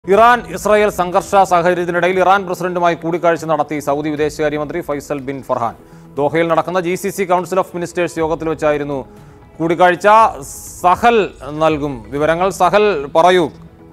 Iran Israel സംഘർഷ സാഹചര്യത്തിനിടയിൽ Iran പ്രസിഡന്റുമായി കൂടിക്കാഴ്ച നടത്തി സൗദി വിദേശകാര്യമന്ത്രി ഫൈസൽ ബിൻ ഫർഹാൻ ദോഹയിൽ നടക്കുന്ന G C C council of ministers യോഗത്തിൽ വെച്ചായിരുന്നു കൂടിക്കാഴ്ച സഹൽ നൽകും വിവരങ്ങൾ സഹൽ പറയൂ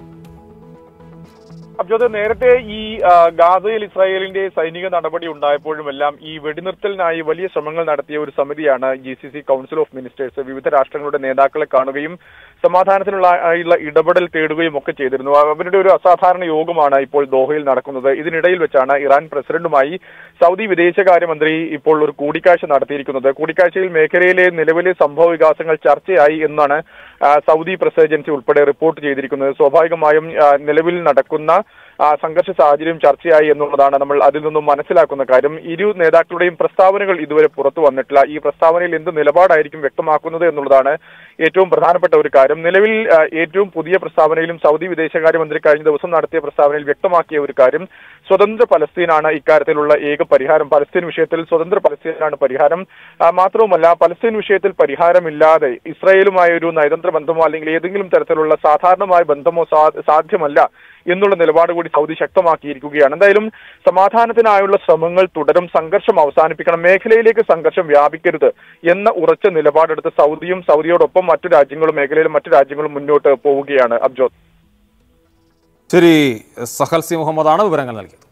അബ്ജോദ് നേരത്തെ ഈ ആ, ഗാസയിൽ ഇസ്രായേലിന്റെ സൈനിക നടപടി ഉണ്ടായപ്പോഴുമെല്ലാം ഈ വെടിനിർത്തലിനായി വലിയ ശ്രമങ്ങൾ നടത്തിയ ഒരു സമിതിയാണ് G C C council of ministers വിവിധ രാഷ്ട്രങ്ങളുടെ നേതാക്കളെ കാണുകയും സമാധാനത്തിനുള്ള ആയുള്ള ഇടപെടൽ തേടുകയും ഒക്കെ ചെയ്തിരുന്നു അവരുടെ ഒരു അസാധാരണ യോഗമാണ് ഇപ്പോൾ ദോഹയിൽ നടക്കുന്നത് ഇതിനിടയിൽ വെച്ചാണ് ഇറാൻ പ്രസിഡന്റുമായി സൗദി വിദേശകാര്യമന്ത്രി ഇപ്പോൾ ഒരു കൂടിക്കാഴ്ച നടത്തിയിരിക്കുന്നത് കൂടിക്കാഴ്ചയിൽ മേഖലയിലെ നിലവിലെ സംഭവ വികാസങ്ങൾ ചർച്ചയായി എന്നാണ് ആ, സൗദി പ്രസ് ഏജൻസി ഉൾപ്പെടെ റിപ്പോർട്ട് ചെയ്തിരിക്കുന്നത് സ്വാഭാവികമായും ആ, നിലവിൽ നടക്കുന്ന ആ, സംഘർഷ സാഹചര്യം ചർച്ചയായി എന്നുള്ളതാണ് നമ്മൾ അതിൽ നിന്നും മനസ്സിലാക്കുന്ന കാര്യം ഇരു നേതാക്കളുടെയും പ്രസ്താവനകൾ ഇതുവരെ പുറത്തു വന്നിട്ടില്ല ഈ പ്രസ്താവനയിൽ എന്ത് നിലപാടായിരിക്കും വ്യക്തമാക്കുന്നത് എന്നുള്ളതാണ് ഏറ്റവും പ്രധാനപ്പെട്ട ഒരു കാര്യം നിലവിൽ ആ, ഏറ്റവും പുതിയ പ്രസ്താവനയിലും സൗദി വിദേശകാര്യമന്ത്രി കഴിഞ്ഞ ദിവസം നടത്തിയ പ്രസ്താവനയിൽ വ്യക്തമാക്കിയ ഒരു കാര്യം സ്വതന്ത്ര പലസ്തീനാണ് ഇക്കാര്യത്തിലുള്ള ഏക പരിഹാരം പലസ്തീൻ വിഷയത്തിൽ സ്വതന്ത്ര പലസ്തീനാണ് പരിഹാരം ആ, മാത്രവുമല്ല പലസ്തീൻ വിഷയത്തിൽ പരിഹാരമില്ലാതെ ഇസ്രായേലുമായ ഒരു നയതന്ത്ര ബന്ധമോ അല്ലെങ്കിൽ ഏതെങ്കിലും തരത്തിലുള്ള സാധാരണമായ ബന്ധമോ സാ- സാധ്യമല്ല എന്നുള്ള നിലപാട് കൂടി സൗദി ശക്തമാക്കിയിരിക്കുകയാണ് എന്തായാലും സമാധാനത്തിനായുള്ള ശ്രമങ്ങൾ തുടരും സംഘർഷം അവസാനിപ്പിക്കണം മേഖലയിലേക്ക് സംഘർഷം വ്യാപിക്കരുത് എന്ന ഉറച്ച നിലപാടെടുത്ത് സൗദിയും സൗദിയോടൊപ്പം മറ്റു രാജ്യങ്ങളും മേഖലയിലെ മറ്റു രാജ്യങ്ങളും മുന്നോട്ട് പോവുകയാണ് അബ്ജോത് ശരി സഹൽ സി മുഹമ്മദാണ് വിവരങ്ങൾ നൽകിയത്